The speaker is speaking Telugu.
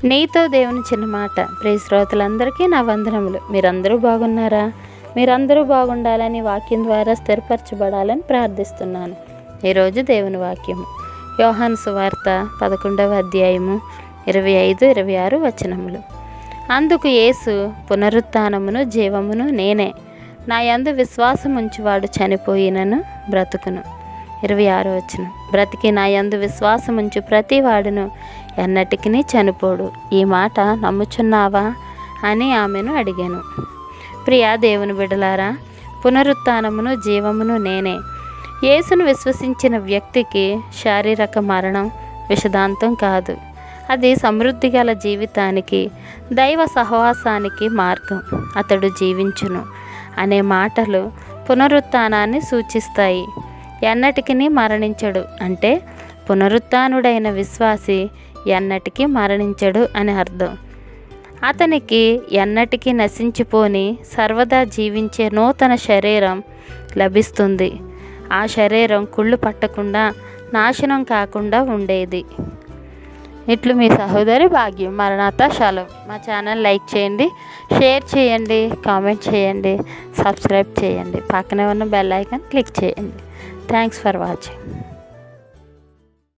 నీతో దేవుని చిన్న మాట ప్రియ శ్రోతలందరికీ నా వందనములు మీరందరూ బాగున్నారా మీరందరూ బాగుండాలని వాక్యం ద్వారా స్థిరపరచబడాలని ప్రార్థిస్తున్నాను ఈరోజు దేవుని వాక్యము యోహాను సువార్త పదకొండవ అధ్యాయము ఇరవై ఐదు ఇరవై ఆరు వచనములు అందుకు యేసు పునరుత్థానమును జీవమును నేనే నా యందు విశ్వాసం ఉంచువాడు చనిపోయినను బ్రతుకును ఇరవై ఆరు వచ్చిన బ్రతికి నా యందు విశ్వాసం ఉంచు ప్రతి వాడును ఎన్నటికి చనిపోడు ఈ మాట నమ్ముచున్నావా అని ఆమెను అడిగాను ప్రియా దేవుని బిడలారా పునరుత్థానమును జీవమును నేనే యేసును విశ్వసించిన వ్యక్తికి శారీరక మరణం విషదాంతం కాదు అది సమృద్ధి గల జీవితానికి దైవ సహవాసానికి మార్గం అతడు జీవించును అనే మాటలు పునరుత్థానాన్ని సూచిస్తాయి ఎన్నటికి మరణించడు అంటే పునరుత్థానుడైన విశ్వాసి ఎన్నటికీ మరణించడు అని అర్థం అతనికి ఎన్నటికీ నశించిపోని సర్వదా జీవించే నూతన శరీరం లభిస్తుంది ఆ శరీరం కుళ్ళు పట్టకుండా నాశనం కాకుండా ఉండేది ఇట్లు మీ సహోదరి భాగ్యం మరణాత శలం మా ఛానల్ లైక్ చేయండి షేర్ చేయండి కామెంట్ చేయండి సబ్స్క్రైబ్ చేయండి పక్కనే ఉన్న బెల్ ఐకాన్ క్లిక్ చేయండి థ్యాంక్స్ ఫర్ వాచింగ్